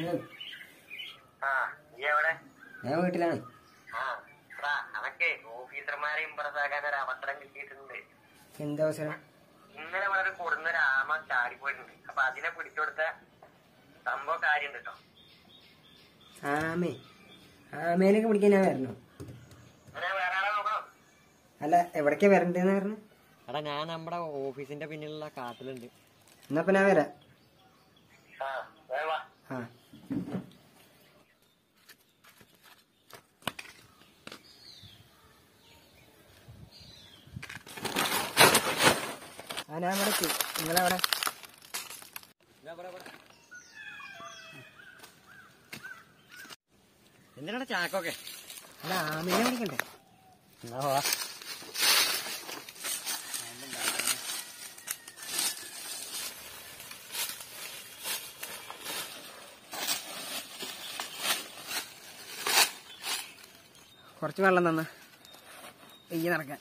Hello ആ നീ എവിടെ ഞാൻ വീട്ടിലാണ് ആ എടാ അതൊക്കെ ഓഫീസർമാരെ ഇമ്പ്രസ് ആക്കാൻ ഒരു അവസരം കിട്ടിയിട്ടുണ്ട് എന്താ അവസരം ഇന്നലെ വളരെ കൊടുന്ന ഒരു ആമ ചാടിപ്പോയിട്ടുണ്ട് അപ്പൊ അതിനെ പിടിച്ചുകൊടുത്ത സംഭവം കാര്യം കേട്ടോ ആമേ ആമേനൊക്കെ പിടിക്കാൻ ഞാൻ വരണോ അങ്ങനെ വേറെ ആളെ നോക്കണം അല്ല എവിടേക്കാ വരണ്ടേന്ന് പറഞ്ഞു എടാ ഞാൻ നമ്മുടെ ഓഫീസിന്റെ പിന്നിലുള്ള കാട്ടിലുണ്ട് എന്നാ ഇപ്പൊ ഞാൻ വരാം ആ വേഗം വാ ആ ആ ഞാൻ ഇവിടെ എത്തി നിങ്ങളെവിടെ എന്തിനാണ് ചാക്കൊക്കെ അല്ല ആമേനെ പിടിക്കണ്ടേ എന്നാ വാ കുറച്ച് വെള്ളം തന്ന ഈ നടക്കാൻ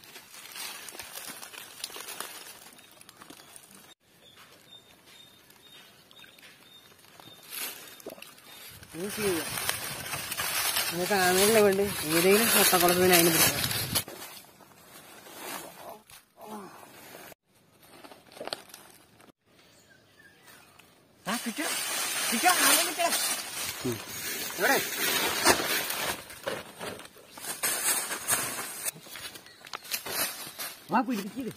നീ ചെയ്യാം നിങ്ങൾക്ക് ആമയിലുള്ള വേണ്ട ഏതെങ്കിലും മുട്ടക്കുളത്തിന് അതിന് പിടിക്കാം ആ കിട്ടോ കിട്ടോ ആമ കിട്ടോ എവിടെ വാ പിടിപ്പിച്ചത്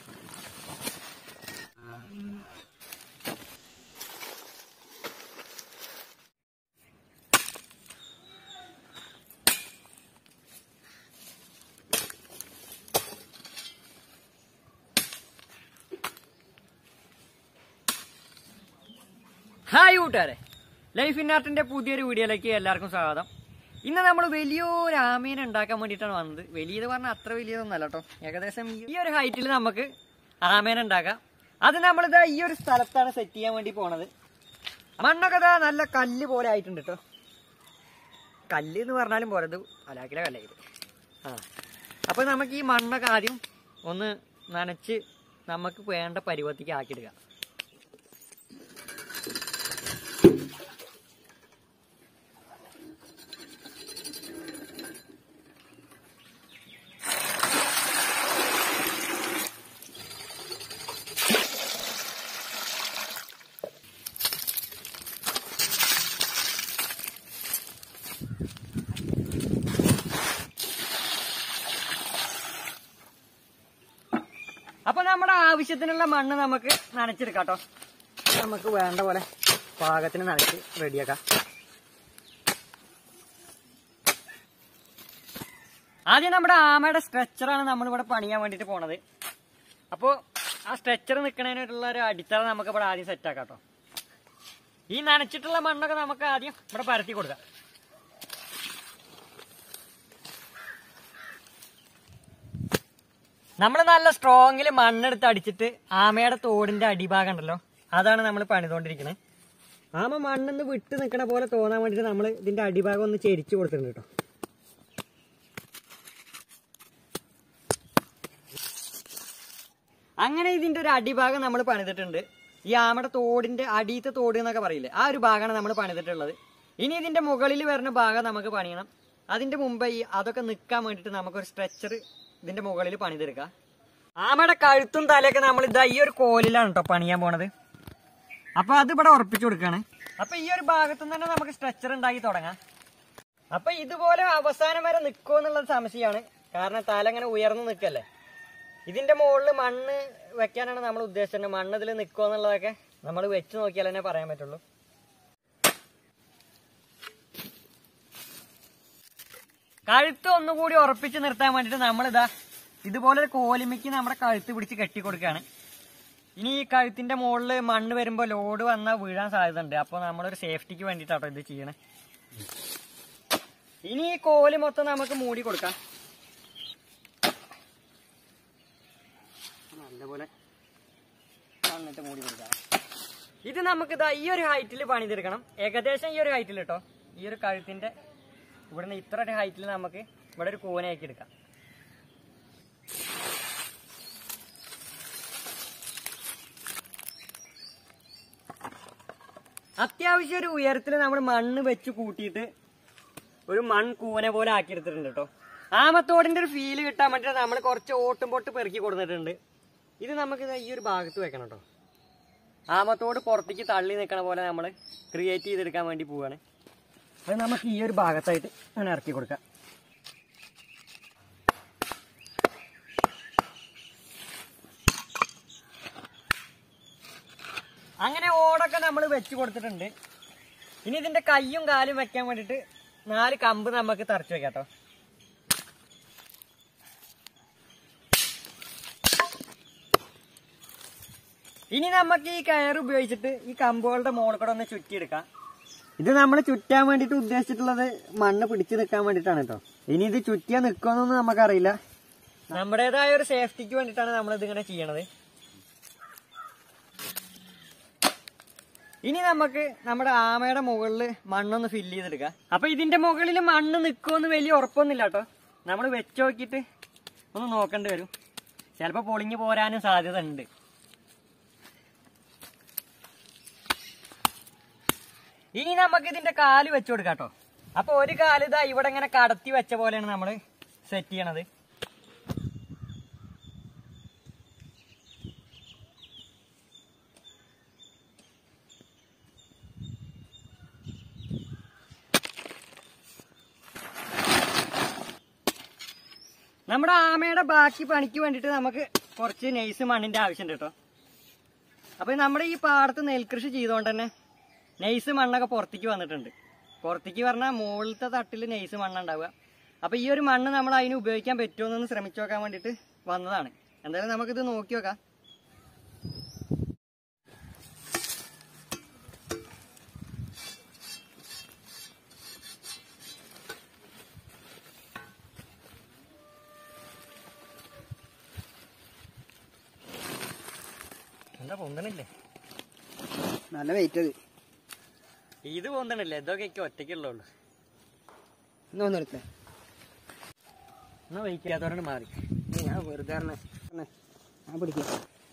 ഹായ് കൂട്ടുകാരെ ലൈഫ് ഇൻ ആർട്ടിന്റെ പുതിയൊരു വീഡിയോയിലേക്ക് എല്ലാവർക്കും സ്വാഗതം ഇന്ന് നമ്മൾ വലിയൊരു ആമീനെ ഉണ്ടാക്കാൻ വേണ്ടിയിട്ടാണ് വന്നത് വലിയത് പറഞ്ഞാൽ അത്ര വലിയതൊന്നല്ല കേട്ടോ ഏകദേശം ഈ ഒരു ഹൈറ്റിൽ നമുക്ക് ആമേനെ ഉണ്ടാക്കാം അത് നമ്മളിതാ ഈ ഒരു സ്ഥലത്താണ് സെറ്റ് ചെയ്യാൻ വേണ്ടി പോണത് മണ്ണൊക്കെ ഇതാ നല്ല കല്ല് പോലെ ആയിട്ടുണ്ട് കേട്ടോ കല്ല് എന്ന് പറഞ്ഞാലും പോലെ ഇത് അലാക്കിലെ കല്ലായിട്ട് ആ അപ്പൊ നമുക്ക് ഈ മണ്ണൊക്കെ ആദ്യം ഒന്ന് നനച്ച് നമുക്ക് വേണ്ട പരുവത്തിക്ക് ആക്കിയിടുക അപ്പൊ നമ്മുടെ ആവശ്യത്തിനുള്ള മണ്ണ് നമുക്ക് നനച്ചെടുക്കാം കേട്ടോ നമുക്ക് വേണ്ട പോലെ പാകത്തിന് നനച്ച് റെഡിയാക്കാം ആദ്യം നമ്മുടെ ആമയുടെ സ്ട്രെച്ചറാണ് നമ്മളിവിടെ പണിയാൻ വേണ്ടിയിട്ട് പോണത് അപ്പോൾ ആ സ്ട്രെച്ചർ നിൽക്കുന്നതിനായിട്ടുള്ള ഒരു അടിത്തറ നമുക്ക് ഇവിടെ ആദ്യം സെറ്റ് ആക്കാം കേട്ടോ ഈ നനച്ചിട്ടുള്ള മണ്ണൊക്കെ നമുക്ക് ആദ്യം ഇവിടെ പരത്തി കൊടുക്കാം നമ്മൾ നല്ല സ്ട്രോങ്ങിൽ മണ്ണെടുത്ത് അടിച്ചിട്ട് ആമയുടെ തോടിന്റെ അടിഭാഗം ഉണ്ടല്ലോ അതാണ് നമ്മൾ പണിതുകൊണ്ടിരിക്കുന്നത് ആമ മണ്ണിന്ന് വിട്ട് നിൽക്കണ പോലെ തോന്നാൻ വേണ്ടിയിട്ട് നമ്മൾ ഇതിന്റെ അടിഭാഗം ഒന്ന് ചെരിച്ചു കൊടുത്തിട്ടുണ്ട് കേട്ടോ അങ്ങനെ ഇതിന്റെ ഒരു അടിഭാഗം നമ്മൾ പണിതിട്ടുണ്ട് ഈ ആമയുടെ തോടിന്റെ അടിയത്തെ തോട് എന്നൊക്കെ പറയില്ലേ ആ ഒരു ഭാഗമാണ് നമ്മൾ പണിതിട്ടുള്ളത് ഇനി ഇതിന്റെ മുകളിൽ വരുന്ന ഭാഗം നമുക്ക് പണിയണം അതിന്റെ മുമ്പ് ഈ അതൊക്കെ നിൽക്കാൻ വേണ്ടിയിട്ട് നമുക്കൊരു സ്ട്രെച്ചർ ഇതിന്റെ മുകളിൽ പണിതെടുക്കാം ആമയുടെ കഴുത്തും തലയൊക്കെ നമ്മൾ ഇതാ ഈ ഒരു കോലിലാണ് കേട്ടോ പണിയാൻ പോണത് അപ്പൊ അത് ഇവിടെ ഉറപ്പിച്ചു കൊടുക്കാണ് അപ്പൊ ഈ ഒരു ഭാഗത്തു തന്നെ നമുക്ക് സ്ട്രെച്ചർ ഉണ്ടാക്കി തുടങ്ങാം അപ്പൊ ഇതുപോലെ അവസാനം വരെ നിൽക്കുമോ എന്നുള്ളത് സംശയമാണ് കാരണം തല ഇങ്ങനെ ഉയർന്നു നിൽക്കല്ലേ ഇതിന്റെ മുകളിൽ മണ്ണ് വെക്കാനാണ് നമ്മൾ ഉദ്ദേശിച്ചത് മണ്ണ് ഇതിൽ നിൽക്കുമോ എന്നുള്ളതൊക്കെ നമ്മൾ വെച്ച് നോക്കിയാൽ തന്നെ പറയാൻ പറ്റുള്ളൂ കഴുത്ത് ഒന്നുകൂടി ഉറപ്പിച്ച് നിർത്താൻ വേണ്ടിയിട്ട് നമ്മളിതാ ഇതുപോലെ ഒരു കോലിമയ്ക്ക് നമ്മുടെ കഴുത്ത് പിടിച്ച് കെട്ടി കൊടുക്കുകയാണ് ഇനി ഈ കഴുത്തിന്റെ മുകളിൽ മണ്ണ് വരുമ്പോൾ ലോഡ് വന്നാൽ വീഴാൻ സാധ്യത ഉണ്ട് അപ്പോൾ നമ്മളൊരു സേഫ്റ്റിക്ക് വേണ്ടിയിട്ടാട്ടോ ഇത് ചെയ്യണേ ഇനി ഈ കോല് മൊത്തം നമുക്ക് മൂടി കൊടുക്കാം നല്ലപോലെ മണ്ണിട്ട് മൂടി കൊടുക്കാം ഇത് നമുക്ക് ഇതാ ഈ ഒരു ഹൈറ്റിൽ പണിതെടുക്കണം ഏകദേശം ഈ ഒരു ഹൈറ്റിൽ കേട്ടോ ഈ ഒരു കഴുത്തിന്റെ ഇവിടുന്ന് ഇത്ര ഒരു ഹൈറ്റിൽ നമുക്ക് ഇവിടെ ഒരു കൂനയാക്കി എടുക്കാം അത്യാവശ്യം ഒരു ഉയരത്തിൽ നമ്മൾ മണ്ണ് വെച്ച് കൂട്ടിയിട്ട് ഒരു മൺ കൂന പോലെ ആക്കിയെടുത്തിട്ടുണ്ട് കേട്ടോ ആമത്തോടിന്റെ ഒരു ഫീല് കിട്ടാൻ വേണ്ടിയിട്ട് നമ്മൾ കുറച്ച് ഓട്ടും പൊട്ട് പെറുക്കി കൊടുത്തിട്ടുണ്ട് ഇത് നമുക്ക് ദാ ഈ ഒരു ഭാഗത്ത് വെക്കണം കേട്ടോ ആമത്തോട് പുറത്തേക്ക് തള്ളി നിൽക്കണ പോലെ നമ്മൾ ക്രിയേറ്റ് ചെയ്തെടുക്കാൻ വേണ്ടി പോവാണ് അത് നമുക്ക് ഈ ഒരു ഭാഗത്തായിട്ട് അങ്ങനെ ഇറക്കി കൊടുക്കാം അങ്ങനെ ഓടൊക്കെ നമ്മൾ വെച്ച് കൊടുത്തിട്ടുണ്ട് ഇനി ഇതിന്റെ കയ്യും കാലും വെക്കാൻ വേണ്ടിട്ട് നാല് കമ്പ് നമുക്ക് തറച്ചു വെക്കാം കേട്ടോ ഇനി നമുക്ക് ഈ കയർ ഉപയോഗിച്ചിട്ട് ഈ കമ്പുകളുടെ മുകളിൽ കൂടെ ഒന്ന് ചുറ്റിയെടുക്കാം ഇത് നമ്മൾ ചുറ്റാൻ വേണ്ടിട്ട് ഉദ്ദേശിച്ചിട്ടുള്ളത് മണ്ണ് പിടിച്ചു നിൽക്കാൻ വേണ്ടിട്ടാണ് കേട്ടോ ഇനി ഇത് ചുറ്റിയാ നിൽക്കുമെന്നൊന്നും നമുക്കറിയില്ല നമ്മുടേതായ ഒരു സേഫ്റ്റിക്ക് വേണ്ടിയിട്ടാണ് നമ്മൾ ഇതിങ്ങനെ ചെയ്യണത് ഇനി നമുക്ക് നമ്മുടെ ആമയുടെ മുകളിൽ മണ്ണൊന്ന് ഫില്ല് ചെയ്തെടുക്കാം അപ്പൊ ഇതിന്റെ മുകളിൽ മണ്ണ് നിൽക്കുമെന്ന് വലിയ ഉറപ്പൊന്നുമില്ല കേട്ടോ നമ്മൾ വെച്ച് നോക്കിയിട്ട് ഒന്ന് നോക്കേണ്ടി വരും ചിലപ്പോ പൊളിഞ്ഞു പോരാനും സാധ്യത ഉണ്ട് ഇനി നമുക്ക് ഇതിന്റെ കാല് വെച്ചു കൊടുക്കാം കേട്ടോ അപ്പൊ ഒരു കാല് ഇതാ ഇവിടെ ഇങ്ങനെ കടത്തി വെച്ച പോലെയാണ് നമ്മൾ സെറ്റ് ചെയ്യണത് നമ്മുടെ ആമയുടെ ബാക്കി പണിക്ക് വേണ്ടിയിട്ട് നമുക്ക് കുറച്ച് നെയ്സ് മണ്ണിന്റെ ആവശ്യമുണ്ട് കേട്ടോ അപ്പൊ നമ്മുടെ ഈ പാടത്ത് നെൽകൃഷി ചെയ്തുകൊണ്ട് തന്നെ നെയ്സ് മണ്ണൊക്കെ പുറത്തേക്ക് വന്നിട്ടുണ്ട് പുറത്തേക്ക് പറഞ്ഞാൽ മുകളിലത്തെ തട്ടിൽ നെയ്സ് മണ്ണുണ്ടാവുക അപ്പൊ ഈ ഒരു മണ്ണ് നമ്മൾ അതിന് ഉപയോഗിക്കാൻ പറ്റുമോ എന്നൊന്ന് ശ്രമിച്ചു നോക്കാൻ വേണ്ടിയിട്ട് വന്നതാണ് എന്തായാലും നമുക്കിത് നോക്കി നോക്കാം എന്താ പൊന്തണില്ലേ നല്ല വെയിറ്റ് അത് ഇത് പൊന്തണില്ലേ ഇതൊക്കെ എനിക്ക് ഒറ്റയ്ക്കുള്ളൂ എന്നാ ഒന്ന് എടുത്തേ എന്നാ വഹിക്കാത്തവരോട് മാറി ഏയ് ഞാൻ വെറുതെ പറഞ്ഞെ. പറഞ്ഞെ. ഞാൻ പിടിക്കാം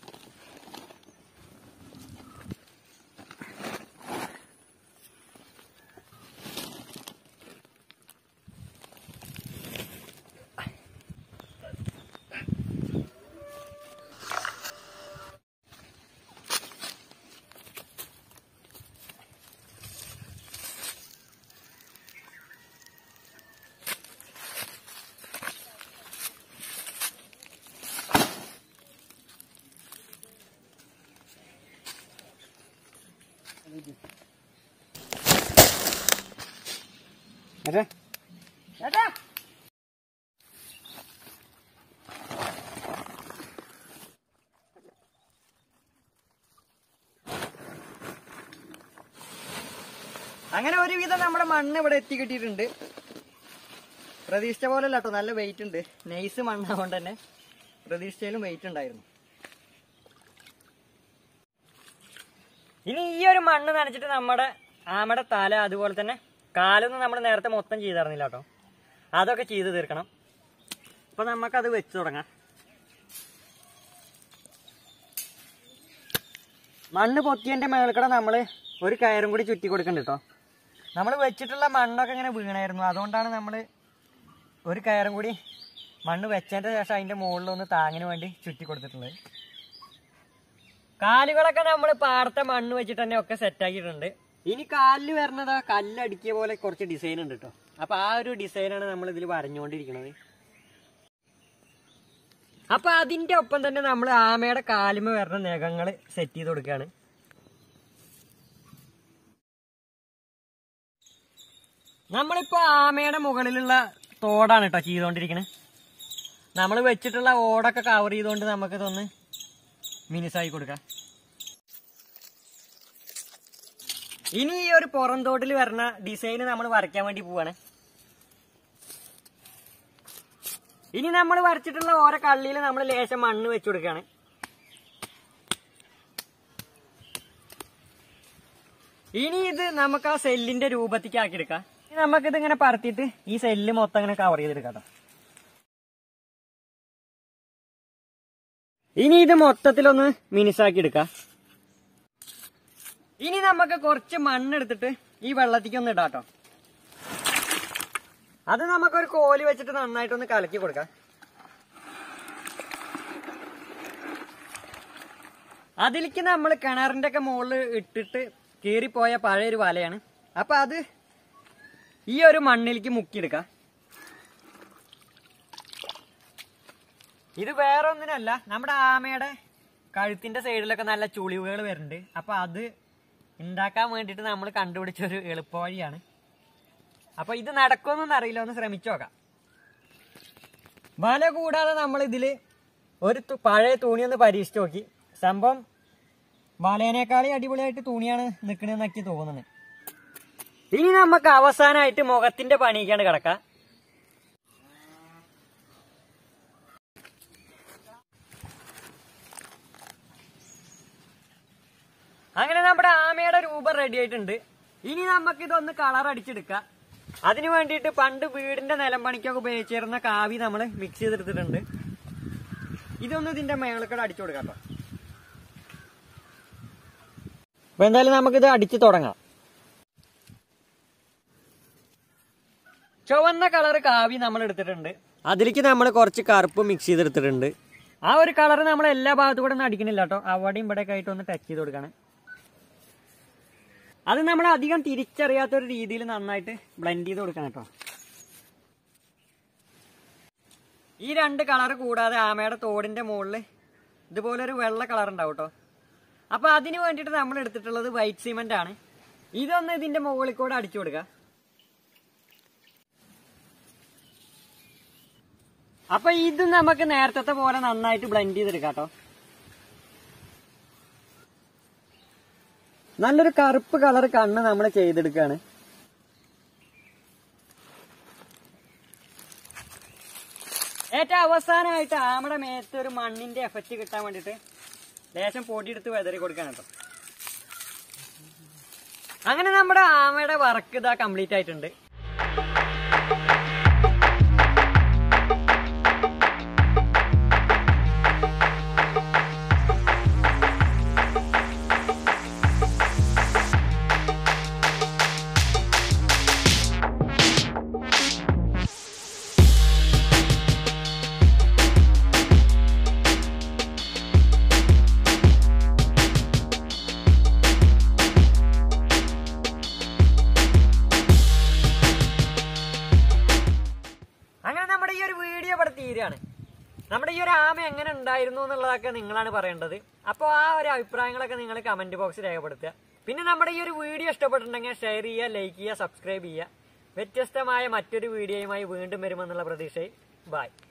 അതെ ചേട്ടാ അങ്ങനെ ഒരുവിധം നമ്മുടെ മണ്ണ് ഇവിടെ എത്തി കിട്ടിയിട്ടുണ്ട് പ്രതീക്ഷിച്ച പോലെ അല്ല കേട്ടോ നല്ല വെയിറ്റ് ഉണ്ട് നൈസ് മണ്ണാകൊണ്ട് തന്നെ പ്രതീക്ഷിച്ചതിലും വെയിറ്റ് ഉണ്ടായിരുന്നു ഇനി ഈ ഒരു മണ്ണ് നനച്ചിട്ട് നമ്മുടെ ആമയുടെ തല അതുപോലെ തന്നെ കാലൊന്നും നമ്മൾ നേരത്തെ മൊത്തം ചെയ്തിരുന്നില്ല കേട്ടോ അതൊക്കെ ചെയ്ത് തീർക്കണം അപ്പൊ നമുക്കത് വെച്ച് തുടങ്ങാം മണ്ണ് പൊത്തിയതിന്റെ മേൽക്കട നമ്മൾ ഒരു കയറും കൂടി ചുറ്റി കൊടുക്കണ്ട കേട്ടോ നമ്മൾ വെച്ചിട്ടുള്ള മണ്ണൊക്കെ ഇങ്ങനെ വീണായിരുന്നു അതുകൊണ്ടാണ് നമ്മൾ ഒരു കയറും കൂടി മണ്ണ് വെച്ചതിന്റെ ശേഷം അതിന്റെ മുകളിലൊന്ന് താങ്ങിന് വേണ്ടി ചുറ്റി കൊടുത്തിട്ടുള്ളത് കാലുകളൊക്കെ നമ്മൾ പാടത്തെ മണ്ണ് വെച്ചിട്ട് തന്നെ ഒക്കെ സെറ്റ് ആക്കിയിട്ടുണ്ട് ഇനി കാലിൽ വരണത് കല്ലടിക്കിയ പോലെ കുറച്ച് ഡിസൈൻ ഉണ്ട് കേട്ടോ അപ്പൊ ആ ഒരു ഡിസൈനാണ് നമ്മൾ ഇതിൽ വരഞ്ഞുകൊണ്ടിരിക്കുന്നത് അപ്പൊ അതിന്റെ ഒപ്പം തന്നെ നമ്മൾ ആമയുടെ കാലുമ വരുന്ന നഖങ്ങൾ സെറ്റ് ചെയ്ത് കൊടുക്കുകയാണ് നമ്മളിപ്പോ ആമയുടെ മുകളിലുള്ള തോടാണ് കേട്ടോ ചെയ്തുകൊണ്ടിരിക്കുന്നത് നമ്മൾ വെച്ചിട്ടുള്ള ഓടൊക്കെ കവർ ചെയ്തുകൊണ്ട് നമുക്കിതൊന്ന് മിനുസായി കൊടുക്കാം ഇനി ഈ ഒരു പുറം തോട്ടിൽ വരുന്ന ഡിസൈൻ നമ്മൾ വരയ്ക്കാൻ വേണ്ടി പോവാണ് ഇനി നമ്മൾ വരച്ചിട്ടുള്ള ഓരോ കള്ളിയിൽ നമ്മൾ ലേശം മണ്ണ് വെച്ചു കൊടുക്കുകയാണ് ഇനി ഇത് നമുക്ക് ആ സെല്ലിന്റെ രൂപത്തിലേക്ക് ആക്കിയെടുക്കാം ഇനി നമുക്കിത് ഇങ്ങനെ പറത്തിയിട്ട് ഈ സെല്ല് മൊത്തം ഇങ്ങനെ കവർ ചെയ്തെടുക്കാം ട്ടോ. ഇനി ഇത് മൊത്തത്തിലൊന്ന് മിനുസാക്കി എടുക്കാം ഇനി നമുക്ക് കുറച്ച് മണ്ണെടുത്തിട്ട് ഈ വെള്ളത്തിക്ക് ഒന്ന് ഇടാട്ടോ അത് നമുക്കൊരു കോല് വെച്ചിട്ട് നന്നായിട്ടൊന്ന് കലക്കി കൊടുക്കാം അതിലേക്ക് നമ്മൾ കിണറിന്റെ ഒക്കെ മുകളിൽ ഇട്ടിട്ട് കീറിപ്പോയ പഴയൊരു വലയാണ് അപ്പൊ അത് ഈ ഒരു മണ്ണിലേക്ക് മുക്കിയെടുക്കാം ഇത് വേറെ ഒന്നിനല്ല നമ്മുടെ ആമയുടെ കഴുത്തിന്റെ സൈഡിലൊക്കെ നല്ല ചുളിവുകൾ വരുന്നുണ്ട് അപ്പൊ അത് ഉണ്ടാക്കാൻ വേണ്ടിയിട്ട് നമ്മൾ കണ്ടുപിടിച്ച ഒരു എളുപ്പവഴിയാണ് അപ്പൊ ഇത് നടക്കുമെന്നൊന്നും അറിയില്ല ഒന്ന് ശ്രമിച്ചു നോക്കാം വല കൂടാതെ നമ്മൾ ഇതില് ഒരു തു- പഴയ തുണി ഒന്ന് പരീക്ഷിച്ച് നോക്കി സംഭവം വലേനേക്കാളി അടിപൊളിയായിട്ട് തുണിയാണ് നിൽക്കണെന്നൊക്കെ തോന്നുന്നത് ഇനി നമുക്ക് അവസാനമായിട്ട് മുഖത്തിന്റെ പണിക്കാണ് കിടക്കാം അങ്ങനെ നമ്മുടെ ആമയുടെ രൂപം റെഡി ആയിട്ടുണ്ട് ഇനി നമുക്ക് ഇതൊന്ന് കളർ അടിച്ചെടുക്കാം അതിനു വേണ്ടിയിട്ട് പണ്ട് വീടിന്റെ നിലം പണിക്കൊക്കെ ഉപയോഗിച്ചിരുന്ന കാവി നമ്മൾ മിക്സ് ചെയ്തെടുത്തിട്ടുണ്ട് ഇതൊന്ന് ഇതിന്റെ മേളക്കട അടിച്ചു കൊടുക്കാം കേട്ടോ അപ്പൊ എന്തായാലും നമുക്കിത് അടിച്ചു തുടങ്ങാം ചുവന്ന കളർ കാവി നമ്മൾ എടുത്തിട്ടുണ്ട് അതിലേക്ക് നമ്മൾ കുറച്ച് കറുപ്പ് മിക്സ് ചെയ്തെടുത്തിട്ടുണ്ട് ആ ഒരു കളർ നമ്മൾ എല്ലാ ഭാഗത്തും കൂടെ ഒന്നും അടിക്കണില്ല കേട്ടോ അവിടെയും ഇവിടെയൊക്കെ ആയിട്ട് ഒന്ന് ടച്ച് ചെയ്ത് കൊടുക്കണം അത് നമ്മൾ അധികം തിരിച്ചറിയാത്ത ഒരു രീതിയിൽ നന്നായിട്ട് ബ്ലെൻഡ് ചെയ്ത് കൊടുക്കണം കേട്ടോ ഈ രണ്ട് കളർ കൂടാതെ ആമയുടെ തോടിന്റെ മുകളിൽ ഇതുപോലെ ഒരു വെള്ള കളർ ഉണ്ടാവും കേട്ടോ അപ്പൊ അതിന് വേണ്ടിയിട്ട് നമ്മൾ എടുത്തിട്ടുള്ളത് വൈറ്റ് സിമെന്റ് ആണ് ഇതൊന്ന് ഇതിന്റെ മുകളിൽ കൂടെ അടിച്ചു കൊടുക്കുക അപ്പൊ ഇത് നമുക്ക് നേരത്തെ പോലെ നന്നായിട്ട് ബ്ലെൻഡ് ചെയ്തെടുക്കാം കേട്ടോ നല്ലൊരു കറുപ്പ് കളർ കണ്ണ് നമ്മൾ ചെയ്തെടുക്കുകയാണ് ഏറ്റവും അവസാനമായിട്ട് ആമയുടെ മേത്ത് ഒരു മണ്ണിന്റെ എഫക്റ്റ് കിട്ടാൻ വേണ്ടിയിട്ട് ലേശം പൊടിയെടുത്ത് വെതറി കൊടുക്കാൻ കേട്ടോ അങ്ങനെ നമ്മുടെ ആമയുടെ വർക്ക് ഇതാ കംപ്ലീറ്റ് ആയിട്ടുണ്ട് അങ്ങനെ നമ്മുടെ ഈ ഒരു വീഡിയോ ഇവിടെ തീരുകയാണ് നമ്മുടെ ഈ ഒരു ആമ എങ്ങനെ ഉണ്ടായിരുന്നു എന്നുള്ളതൊക്കെ നിങ്ങളാണ് പറയേണ്ടത് അപ്പോൾ ആ ഒരു അഭിപ്രായങ്ങളൊക്കെ നിങ്ങൾ കമന്റ് ബോക്സിൽ രേഖപ്പെടുത്തുക പിന്നെ നമ്മുടെ ഈ ഒരു വീഡിയോ ഇഷ്ടപ്പെട്ടിട്ടുണ്ടെങ്കിൽ ഷെയർ ചെയ്യുക ലൈക്ക് ചെയ്യുക സബ്സ്ക്രൈബ് ചെയ്യുക വ്യത്യസ്തമായ മറ്റൊരു വീഡിയോയുമായി വീണ്ടും വരുമെന്നുള്ള പ്രതീക്ഷയിൽ ബൈ